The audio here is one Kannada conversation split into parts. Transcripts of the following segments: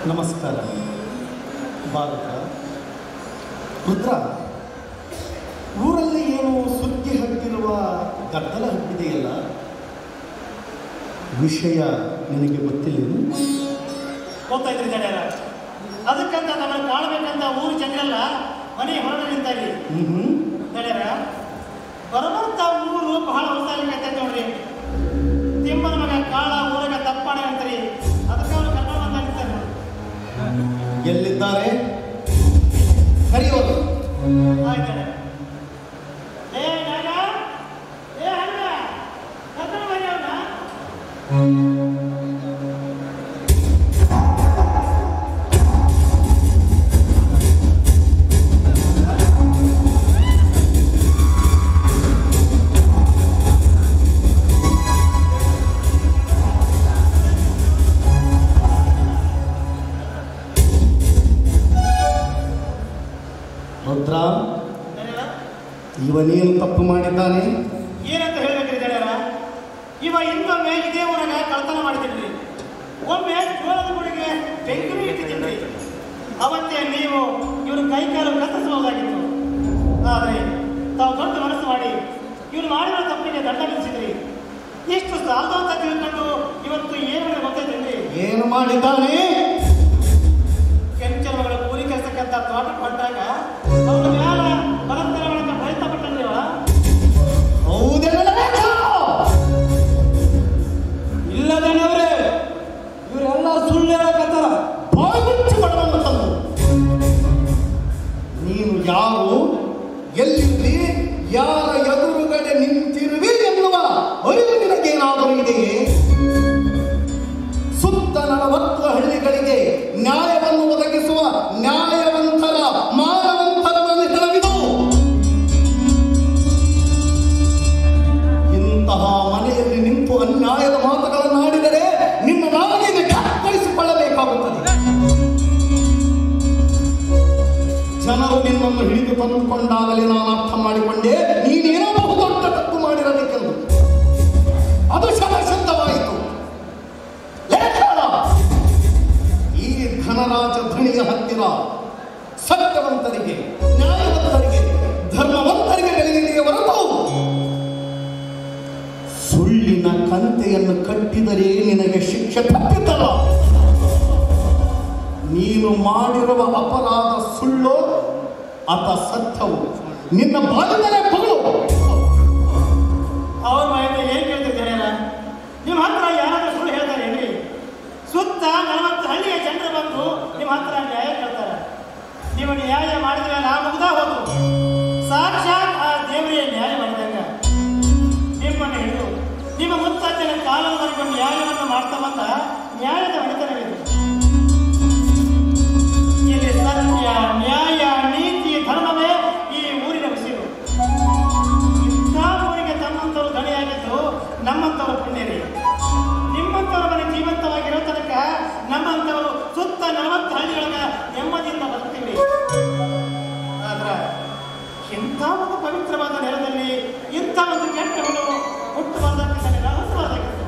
ನಮಸ್ಕಾರ ಭಾರತ ರುದ್ರ ಊರಲ್ಲಿ ಏನು ಸುದ್ದಿ ಹಬ್ಬಿರುವ ಗದ್ದಲ ಹಬ್ಬಿದೆಯಲ್ಲ ವಿಷಯ ನಿನಗೆ ಗೊತ್ತಿಲ್ಲೇನು ಹೋಗ್ತಾಯಿದ್ರಿ ತಡೆಯಲ್ಲ ಅದಕ್ಕಂತ ನಮ್ಮನ್ನು ಕಾಣಬೇಕಂತ ಊರು ಜನರೆಲ್ಲ ಮನೆ ಹೊರಗೆ ನಿಂತಾಗಿ ಹ್ಞೂ ತಡೆಯರ ಬರಬರ್ತ ಊರು ಬಹಳ ಹೊಸಾಲಿಕ್ಕೆ ನೋಡ್ರಿ ತಿಮ್ಮನ ಮಗ ಕಾಳ ಊರಾಗ ತಪ್ಪಾಡ ಅಂತಾರಿ ಅದಕ್ಕೆ ಅವ್ರು ಕರ್ಕೊಂಡು ಅಂತ ನಿಂತಾರೆ ನೋಡಿ. ಎಲ್ಲಿದ್ದಾರೆ ಕರೆಯೋರು ಆಯ್ತು ತಡೆ. ಏ ನಾಗ ಏ ಹಂಗ ಕರ್ಕೊಂಡು ಬನ್ನಿ ಅವ್ನ ರುದ್ರ ತಡೆಯಲ್ಲ ಇವನೇನು ತಪ್ಪು ಮಾಡಿದ್ದಾನೆ ಏನಂತ ಹೇಳ್ಬೇಕ್ರಿ ಗೆಳೆಯರ ಇವ ಇನ್ನೊಮ್ಮೆ ಇದೇ ಊರಾಗ ಕಳ್ತನ ಮಾಡಿದ್ರಿ ಒಮ್ಮೆ ಜೋಳದ ಗುಡಿಗೆ ಬೆಂಕಿ ಇಟ್ಟಿದ್ರಿ ಅವತ್ತೇ ನೀವು ಇವ್ರ ಕೈ ಕಾಲು ಕತ್ತರಿಸಬಹುದಾಗಿತ್ತು ಆದರೆ ತಾವು ದೊಡ್ಡ ಮನಸ್ಸು ಮಾಡಿ ಇವ್ರು ಮಾಡಿರೋ ತಪ್ಪಿಗೆ ದಂಡ ವಿಧಿಸಿದ್ರಿ ಇಷ್ಟು ಸಾಲದ ಅಂತ ತಿಳ್ಕೊಂಡು ಇವತ್ತು ಏನು ಗೊತ್ತೈತೇನ್ರಿ ಏನು ಮಾಡಿದ್ದಾನೆ ಕೆಂಚನ ಮಗಳ ಕೂಲಿ ಕೆಲಸಕ್ಕಂತ ತೋಟಕ್ಕೆ ಹೊಂಟಾಗ ಅವ್ರ ಮ್ಯಾಲ ಬಲತ್ತರ ಒಳಗೆ ಪ್ರಯತ್ನ ಪಟ್ಟನ್ರಿ ಅವ ಹೌದೇನಬೇಕು ಇಲ್ಲದೇನವ್ರೆ ಇವರೆಲ್ಲ ಸುಳ್ಳು ಹೇಳಕತ್ತಾರ ಬಾಯಿ ಮುಚ್ಚಿ ಬಡವನ್ನ ತಂದು ನೀನು ಯಾರು ಎಲ್ಲಿದ್ದಿ ಯಾರ ಎದುರುಗಡೆ ನಿಂತಿರುವಿ ಎನ್ನುವ ಅರಿವು ನಿನಗೇನಾದರೂ ಇದೆಯೇ ಸುತ್ತ ನಲವತ್ತು ಹಳ್ಳಿಗಳಿಗೆ ನ್ಯಾಯವನ್ನು ಒದಗಿಸುವ ನ್ಯಾಯವಂತರ ಮಾನವಂತರ ಮನೆತನವಿದು ಇಂತಹ ಮನೆಯಲ್ಲಿ ನಿಂತು ಅನ್ಯಾಯದ ಮಾತುಗಳನ್ನು ಆಡಿದರೆ ನಿನ್ನ ನಾಲಿಗೆ ಕತ್ತರಿಸಿಕೊಳ್ಳಬೇಕಾಗುತ್ತದೆ ಜನರು ನಿನ್ನನ್ನು ಹಿಡಿದು ತಂದುಕೊಂಡಾಗಲೇ ನಾನು ಅರ್ಥ ಮಾಡಿಕೊಂಡೆ ನೀನೇನೋ ಬಹುದೊಡ್ಡ ತಪ್ಪು ಮಾಡಿರಬೇಕೆಂದು ಅದು ಶತಶಬ್ದವಾಯಿತು ಲೇಖನ ಈ ಧನರಾಜ ಧಣಿಯ ಹತ್ತಿರ ಸತ್ಯವಂತರಿಗೆ ನ್ಯಾಯವಂತರಿಗೆ ಧರ್ಮವಂತರಿಗೆ ಬೆಲೆಯಿದೆಯೇ ಹೊರತು ಸುಳ್ಳಿನ ಕಂತೆಯನ್ನು ಕಟ್ಟಿದರೆ ನಿನಗೆ ಶಿಕ್ಷೆ ತಪ್ಪಿದ್ದಲ್ಲ ನೀನು ಮಾಡಿರುವ ಅಪರಾಧ ಸುಳ್ಳು ಅಥ ಸತ್ಯವು ನಿನ್ನ ಬಾಲ್ಯದಲ್ಲೇ ಪಗಲು ಅವ್ರ ಮನೆಯಿಂದ ಏನ್ ಕೇಳ್ತಿದ್ದಾರೆ ನಿಮ್ಮ ಹತ್ರ ಯಾರಾದ್ರೂ ಸುಳ್ಳು ಹೇಳ್ತಾರೆ ಏನ್ರಿ ಸುತ್ತ ನಲವತ್ತು ಹಳ್ಳಿಯ ಜನರು ಬಂದು ನಿಮ್ಮ ಹತ್ರ ನ್ಯಾಯ ಕೇಳ್ತಾರೆ ನೀವು ನ್ಯಾಯ ಮಾಡಿದ್ರೆ ನಾ ಮುಗ್ದ ಹೋದು ಸಾಕ್ಷಾತ್ ಆ ದೇವರೇ ನ್ಯಾಯ ಮಾಡಿದಾಗ ನಿಮ್ಮನ್ನು ಹಿಡಿದು ನಿಮ್ಮ ಮುತ್ತಜ್ಜನ ಕಾಲದವರೆಗೂ ನ್ಯಾಯವನ್ನು ಮಾಡ್ತಾ ಬಂದ ನ್ಯಾಯದ ಹೊಡೆತನವಿದೆ ಇಲ್ಲಿ ಸತ್ಯ ನ್ಯಾಯ ನೀತಿ ಧರ್ಮವೇ ಈ ಊರಿನ ಉಸಿರು ಇಂಥ ಊರಿಗೆ ತಮ್ಮಂಥವ್ರು ದಣಿಯಾಗಿದ್ದು ನಮ್ಮಂಥವ್ರು ಪುಣ್ಯರಿ ನಿಮ್ಮಂಥವ್ರ ಮನೆ ಜೀವಂತವಾಗಿರೋ ತನಕ ನಮ್ಮಂಥವ್ರು ಸುತ್ತ ನಲವತ್ತು ಹಳ್ಳಿಯೊಳಗ ನೆಮ್ಮದಿಯಿಂದ ಬದುಕ್ತೀವಿ ಆದ್ರ ಇಂಥ ಒಂದು ಪವಿತ್ರವಾದ ನೆಲದಲ್ಲಿ ಇಂಥ ಒಂದು ಕೆಟ್ಟವನು ಹುಟ್ಟಬಾರ್ದಾಗಿದ್ದಾನೆ ರಹಸ್ಯವಾದಾಗಿದ್ದಾನೆ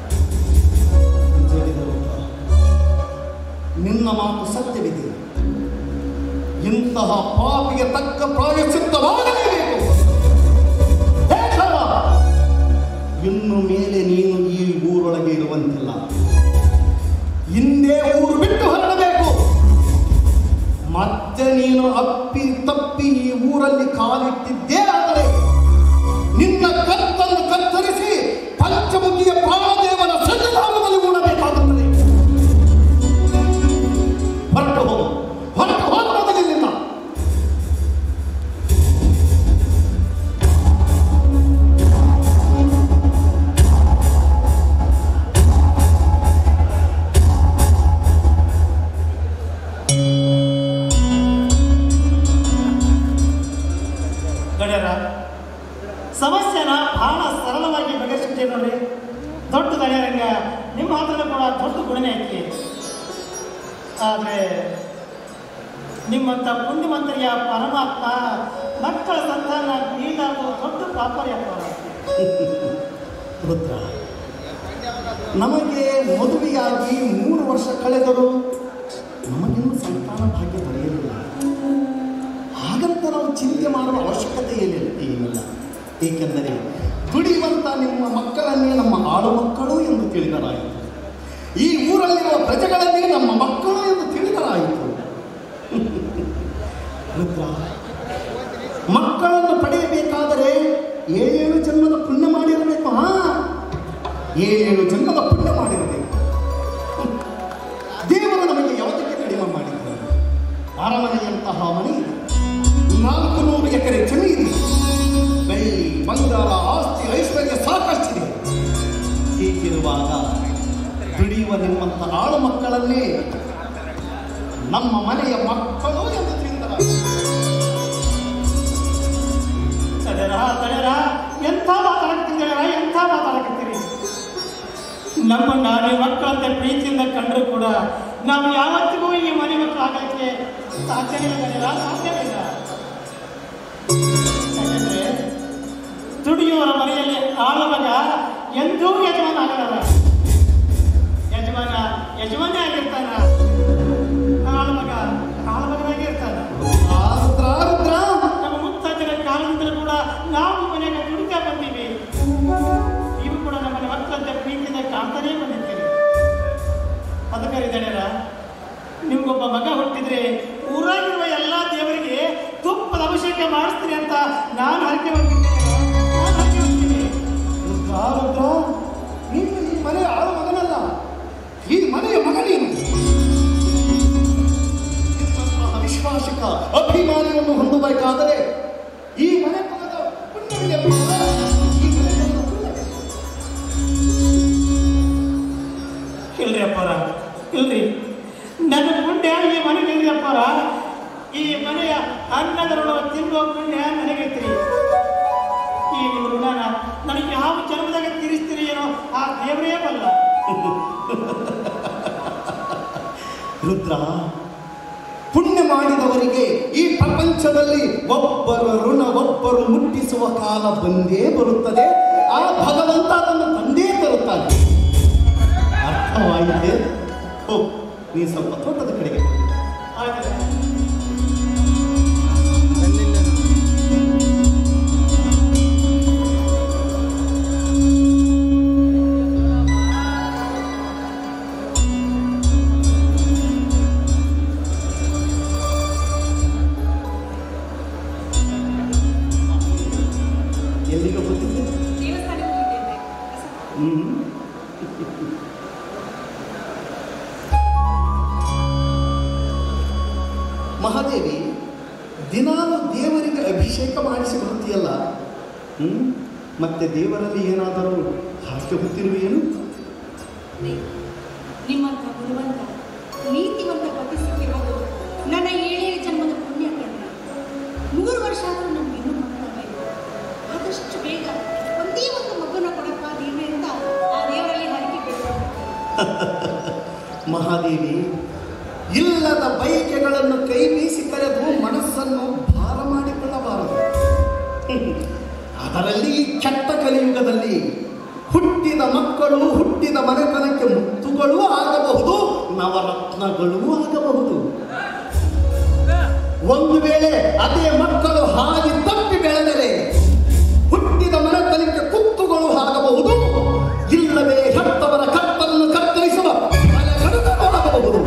ನಿನ್ನ ಮಾತು ಸತ್ಯವಿದೆ ಇಂತಹ ಪಾಪಿಗೆ ತಕ್ಕ ಪ್ರಾಯಶ್ಚಿತ್ತವಾಗಲೇಬೇಕು ಲೇಖನ, ಇನ್ನು ಮೇಲೆ ನೀನು ಈ ಊರೊಳಗೆ ಇರುವಂತಿಲ್ಲ ಹಿಂದೆ ಊರು ಬಿಟ್ಟು ಹೊರಡಬೇಕು ಮತ್ತೆ ನೀನು ಅಪ್ಪಿ ತಪ್ಪಿ ಈ ಊರಲ್ಲಿ ಕಾಲಿಟ್ಟಿದ್ದೇ ಆದರೆ ನಿನ್ನ ಕತ್ತನ್ನು ಕತ್ತರಿಸಿ ಪಂಚಮುಖಿಯ ಪ್ರಾಣದೇವನ ಸನ್ನಿಧಾನದಲ್ಲಿ ಉಣಬೇಕಾಗುತ್ತದೆ ಹೊರಟು ಹೋಗು ಹೊರಟು ಹೋಗು ಮೊದಲಿನಿಂದ ಗಣ್ಯರ ಸಮಸ್ಯೆನ ಬಹಳ ಸರಳವಾಗಿ ಬಗೆಹರಿಸಿಬಿಟ್ಟೆ ನೋಡ್ರಿ ದೊಡ್ಡ ಗಣ್ಯರಂಗ ನಿಮ್ಮ ಹತ್ರ ಕೂಡ ದೊಡ್ಡ ಗುಣನೇ ಐತಿ ಆದರೆ ನಿಮ್ಮಂಥ ಪುಣ್ಯವಂತರಿಯ ಪರಮಾತ್ಮ ಮಕ್ಕಳ ಸಂತಾನ ನೀಡಾದು ದೊಡ್ಡ ಪಾಪರ್ಯಪ್ಪ ರುದ್ರ ನಮಗೆ ಮದುವೆಯಾಗಿ ಮೂರು ವರ್ಷ ಕಳೆದರು ನಮಗಿನ್ನೂ ಸಂತಾನ ಭಾಗ್ಯ ದೊರೆಯಲಿಲ್ಲ ಹಾಗಂತ ನಾವು ಚಿಂತೆ ಮಾಡುವ ಅವಶ್ಯಕತೆ ಏನಿಲ್ಲ ಏನಿಲ್ಲ ಏಕೆಂದರೆ ದುಡಿಯುವಂಥ ನಿಮ್ಮ ಮಕ್ಕಳನ್ನೇ ನಮ್ಮ ಆಳು ಮಕ್ಕಳು ಎಂದು ತಿಳಿದರಾಯಿತು ಈ ಊರಲ್ಲಿರುವ ಪ್ರಜೆಗಳನ್ನೇ ನಮ್ಮ ಮಕ್ಕಳು ಎಂದು ತಿಳಿದರಾಯಿತು ರುದ್ರ ಮಕ್ಕಳನ್ನು ಪಡೆಯಬೇಕಾದರೆ ಏಳೇಳು ಜನ್ಮದ ಪುಣ್ಯ ಮಾಡಿರಬೇಕು ಹಾ ಏಳೇಳು ಜನ್ಮದ ಪುಣ್ಯ ಮಾಡಿರಬೇಕು ದೇವರು ನಮಗೆ ಯಾವುದಕ್ಕೆ ಕಡಿಮೆ ಮಾಡಿದ್ದಾರೆ ಅರಮನೆಯಂತಹ ಮನೆ ಇದೆ ನಾಲ್ಕು ನೂರು ಎಕರೆ ಜಮೀನು ಇದೆ ಬೆಳ್ಳಿ ಬಂಗಾರ ಆಸ್ತಿ ಐಶ್ವರ್ಯ ಸಾಕಷ್ಟಿದೆ ಹೀಗಿರುವಾಗ ದುಡಿಯುವ ನಿಮ್ಮಂತ ಆಳು ಮಕ್ಕಳನ್ನೇ ನಮ್ಮ ಮನೆಯ ಮಕ್ಕಳು ಎಂದು ತಿಳಿದರೆ ತಡೆರ ತಡೆರ ಎಂಥ ಮಾತಾಡ್ತಿದ್ದೀರ ಎಂಥ ಮಾತಾಡಕತ್ತೀರಿ ನಮ್ಮನ್ನ ನೀವು ಮಕ್ಕಳಂತ ಪ್ರೀತಿಯಿಂದ ಕಂಡ್ರು ಕೂಡ ನಾವು ಯಾವತ್ತಿಗೂ ಈ ಮನೆ ಮಕ್ಕಳು ಆಗಲಿಕ್ಕೆ ಸಾಧ್ಯನೇ ಇಲ್ಲ ತಡೆರ ಸಾಧ್ಯವೇ ಇಲ್ಲ ಯಾಕಂದ್ರೆ ದುಡಿಯುವವರ ಮನೆಯಲ್ಲಿ ಆಳುವಾಗ ಎಂದೂ ಯಜಮಾನ ಆಗಲ್ಲ ಯಜಮಾನ ಯಜಮಾನೇ ಆಗಿರ್ತಾನ ಆಳುವಾಗ ಆಳುಮಗನಾಗಿ ಇರ್ತಾನ ರುದ್ರ ರುದ್ರ ನಮ್ಮ ಮುತ್ತಾಜರ ಕಾಲದಿಂದಲೂ ಕೂಡ ನಾವು ಮನೆಯಾಗ ದುಡಿತಾ ಬಂದೀವಿ ನೀವು ಕೂಡ ನಮ್ಮನೆ ಮಕ್ಕಳಂತೆ ಪ್ರೀತಿಯಿಂದ ಕಾಣ್ತಾನೇ ಬಂದಿದ್ದೀರಿ ಅದಕ್ಕೆ ಗೆಳೆಯರ ನಿಮ್ಗೊಬ್ಬ ಮಗ ಹುಟ್ಟಿದ್ರೆ ಊರಾಗಿರುವ ಎಲ್ಲ ದೇವರಿಗೆ ತುಪ್ಪದ ಅಭಿಷೇಕ ಮಾಡಿಸ್ತೀನಿ ಅಂತ ನಾನು ಹರಕೆ ಹೊಂದಿದ್ದೇನೆ ನಾನು ಹರಕೆ ಹೊಂದಿದ್ದೀನಿ ರುದ್ರ ರುದ್ರ ನೀನು ಈ ಮನೆಯ ಆಳು ಮಗನಲ್ಲ ಈ ಮನೆಯ ಮಗ ನೀನು ನಿಮ್ಮಂತಹ ವಿಶ್ವಾಸಿಕ ಅಭಿಮಾನಿಯನ್ನು ಹೊಂದಬೇಕಾದರೆ ಈ ಮನೆ ಮಗದ ಪುಣ್ಯವಿದೆ ಮಗ. ಈ ಮನೆ ಮಗದ ಪುಣ್ಯವಿದೆ. ಇಲ್ರಿ ಅಪ್ಪಾರ ಇಲ್ರಿ ನನ್ನ ಪುಣ್ಯ ಈ ಮನೆಗೆ ಇಲ್ರಿ ಅಪ್ಪಾರ ಈ ಮನೆಯ ಅನ್ನದ ಋಣ ತಿನ್ನುವ ಪುಣ್ಯ ನನಗೈತ್ರಿ ಈ ನಿಮ್ಮ ಋಣನ ನನಗೆ ಯಾವ ಜನ್ಮದಾಗ ತೀರಿಸ್ತೀರಿ ಏನೋ ಆ ದೇವರೇ ಬಲ್ಲ ರುದ್ರ ಪುಣ್ಯ ಮಾಡಿದವರಿಗೆ ಈ ಪ್ರಪಂಚದಲ್ಲಿ ಒಬ್ಬರ ಋಣ ಒಬ್ಬರು ಮುಟ್ಟಿಸುವ ಕಾಲ ಬಂದೇ ಬರುತ್ತದೆ ಆ ಭಗವಂತ ಅದನ್ನು ತಂದೇ ತರುತ್ತಾನೆ ಅರ್ಥವಾಯಿತೆ ಓ ನೀ ಸ್ವಲ್ಪ ತೋಟದ ಕಡೆಗೆ ಹೋಗು. ಆದ್ರೆ ಎಲ್ಲಿಗೆ ಹೋಗಿದ್ದೆ ದೇವಸ್ಥಾನಕ್ಕೆ ಹೋಗಿದ್ದೇನೆ ಹ್ಮ್ ಮಹಾದೇವಿ ದಿನಾಲು ದೇವರಿಗೆ ಅಭಿಷೇಕ ಮಾಡಿಸಿ ಬರುತ್ತೀಯಲ್ಲ ಹ್ಮ್ ಮತ್ತೆ ದೇವರಲ್ಲಿ ಏನಾದರೂ ಹಾಸ್ಯ ಹೊತ್ತಿರುವೇನು ನಿಮ್ಮಂಥ ಗುಣವಂತ ನೀತಿವಂತ ಪತಿ ಸಿಕ್ಕಿರೋದು ನನ್ನ ಏಳೇಳು ಜನ್ಮದ ಪುಣ್ಯ ಕಂಡ್ರೆ ಮೂರು ವರ್ಷ ಆದರೂ ನಮ್ಗೆ ಇನ್ನೂ ಮಕ್ಕಳಾಗಬೇಕು ಆದಷ್ಟು ಬೇಗ ಒಂದೇ ಒಂದು ಮಗುನ ಕೊಡಪ್ಪ ದೇವ್ರೆ ಅಂತ ಆ ದೇವರಲ್ಲಿ ಹರಕೆ ಬೇಡ್ಕೊಂಡಿರ್ತೀನಿ ಮಹಾದೇವಿ ಇಲ್ಲದ ಬಯಕೆಗಳನ್ನು ಕೈ ಬೀಸಿ ಕರೆದು ಮನಸ್ಸನ್ನು ಭಾರ ಮಾಡಿಕೊಳ್ಳಬಾರದು ಅದರಲ್ಲಿ ಈ ಕೆಟ್ಟ ಕಲಿಯುಗದಲ್ಲಿ ಹುಟ್ಟಿದ ಮಕ್ಕಳು ಹುಟ್ಟಿದ ಮನೆತನಕ್ಕೆ ಮುತ್ತುಗಳೂ ಆಗಬಹುದು ನವರತ್ನಗಳೂ ಆಗಬಹುದು ಒಂದು ವೇಳೆ ಅದೇ ಮಕ್ಕಳು ಹಾಗೆ ತಪ್ಪಿ ಬೆಳೆದರೆ ಹುಟ್ಟಿದ ಮನೆತನಕ್ಕೆ ಕುತ್ತುಗಳು ಆಗಬಹುದು ಇಲ್ಲವೇ ಹೆತ್ತವರ ಕತ್ತನ್ನು ಕತ್ತರಿಸುವ ಬಲಗಡಗಳು ಆಗಬಹುದು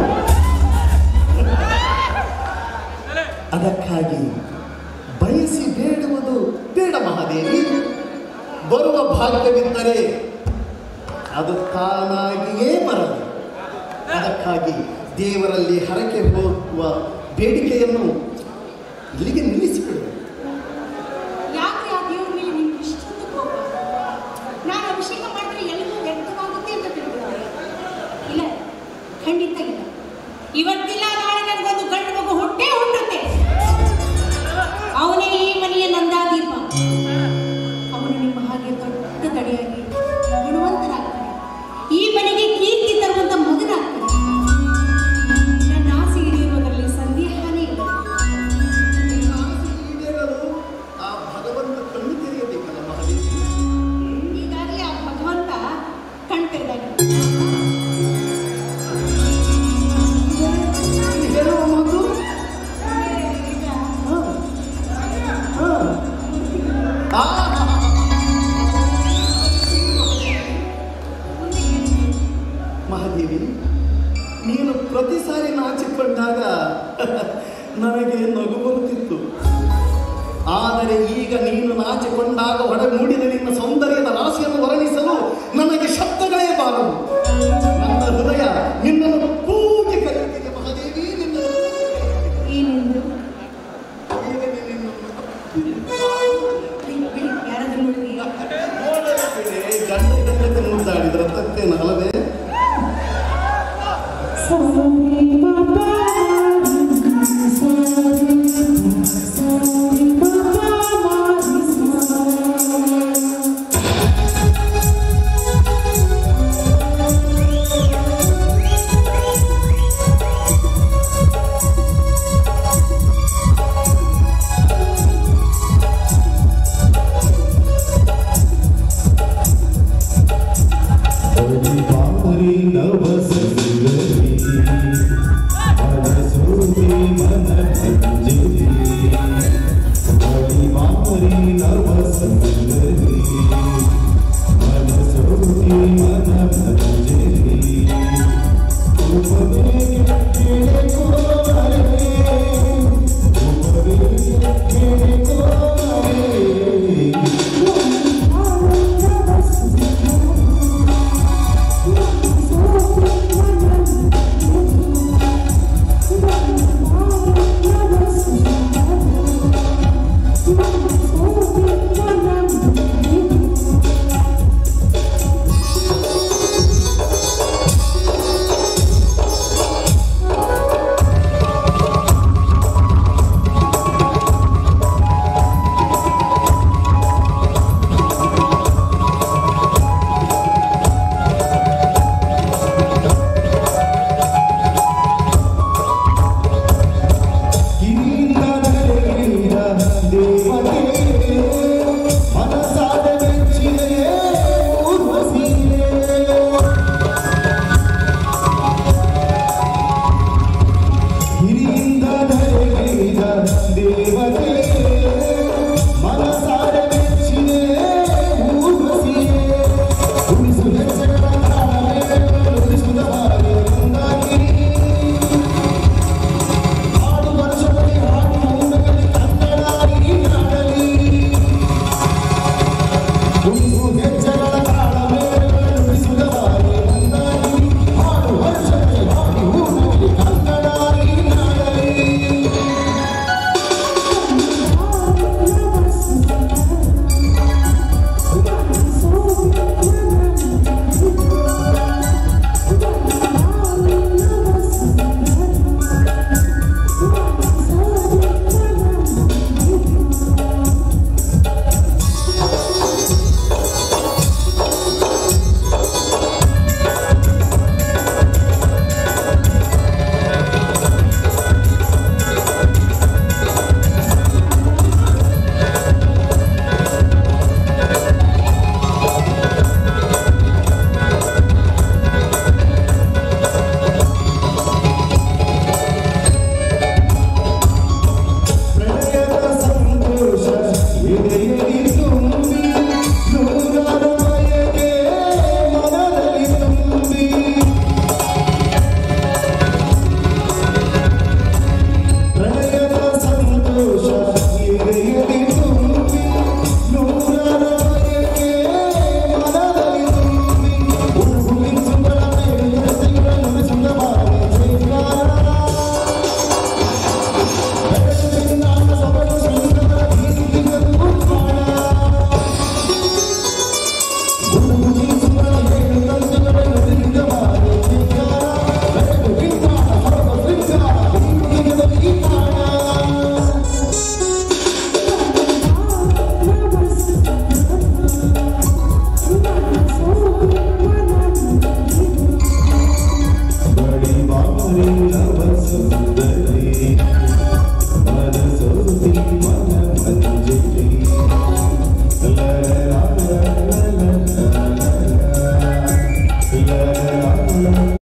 ಅದಕ್ಕಾಗಿ ಬಯಸಿ ಬೇಡುವುದು ಬೇಡ ಮಹಾದೇವಿ ಬರುವ ಭಾಗ್ಯವಿದ್ದರೆ ಅದು ತಾನಾಗಿಯೇ ಬರಲಿ ಅದಕ್ಕಾಗಿ ದೇವರಲ್ಲಿ ಹರಕೆ ಹೋಗುವ ಬೇಡಿಕೆಯನ್ನು ಇಲ್ಲಿಗೆ ನಿಲ್ಲಿಸಿಬಿಡು ಯಾಕೆ ಆ ದೇವ್ರ ಮೇಲೆ ನಿಮ್ಗೆ ಇಷ್ಟೊಂದು ಕೋಪ ನಾನು ಅಭಿಷೇಕ ಮಾಡಿದ್ರೆ ಎಲ್ಲವೂ ವ್ಯಕ್ತವಾಗುತ್ತೆ ಅಂತ ತಿಳ್ಕೊಂಡೆ ಇಲ್ಲ ಖಂಡಿತ ಇಲ್ಲ ಇವತ್ತಿಲ್ಲ ನಾಳೆ ನನಗೊಂದು ಗಂಡು ಮಗು ಹುಟ್ಟೇ ಹುಟ್ಟುತ್ತೆ ಅವನೇ ಈ ಮನೆಯ ನಂದಾದೀಪ ಅವನು ನಿಮ್ಮ ಹಾಗೆ ದೊಡ್ಡ ತಡೆಯಾಗಿ ಗುಣವಂತನಾಗ್ತಾನೆ ಈ ಮನೆಗೆ ಕೀರ್ತಿ ತರುವಂತ ಮಗನಾಗ್ತಾನೆ ನನ್ನ ಆಸೆ ಈಡೇರುವುದರಲ್ಲಿ ಸಂದೇಹನೇ ಇಲ್ಲ ನಿಮ್ಮ ಆಸೆ ಈಡೇರಲು ಆ ಭಗವಂತ ಕಣ್ಣು ತೆರೆಯಬೇಕಲ್ಲ ಮಹಾದೇವಿ ಈಗಾಗಲೇ ಆ ಭಗವಂತ ಕಣ್ತೆರೆದಾಗ ಪ್ರತಿ ಸಾರಿ ನಾಚಿಕೊಂಡಾಗ ನನಗೆ ನಗು ಬರುತ್ತಿತ್ತು ಆದರೆ ಈಗ ನೀನು ನಾಚಿಕೊಂಡಾಗ ಹೊರಗೆ ಮೂಡಿದ ನಿನ್ನ ಸೌಂದರ್ಯದ ರಾಶಿಯನ್ನು ವರ್ಣಿಸಲು ನನಗೆ ಶಬ್ದಗಳೇ ಬಾರದು ನನ್ನ ಹೃದಯ ನಿನ್ನನ್ನು ಕೂಗಿ ಕರೆಯುತ್ತಿದೆ ಮಹಾದೇವಿ ನಿನ್ನ ಏನೆಂದು ಈಗ ನಿನ್ನನ್ನು ಬಿಡಿ, ಬಿಡಿ, ಯಾರಾದ್ರೂ ನೋಡಿದೀಯಾ? ನೋಡಬೇಕಿದೆ ಗಂಡ ಗಂಡಕ್ಕೆ ಮುದ್ದಾಡಿದ್ರೆ ತಪ್ಪೇನು ಅಲ್ಲವೇ ಬಾರಿ ನವಸಂಗರಿ ಮನಸೂರಿ ಮನ ಮಂಜರಿ ಬಾರಿ ನವಸಂಗರಿ ಮನಸೂರಿ ಮನ ಮಂಜರಿ ಉಪದೇ ಕೇಳೆ ಕೋರೆ ಉಪದೇ ಕೇಳೆ ಕೋರೆ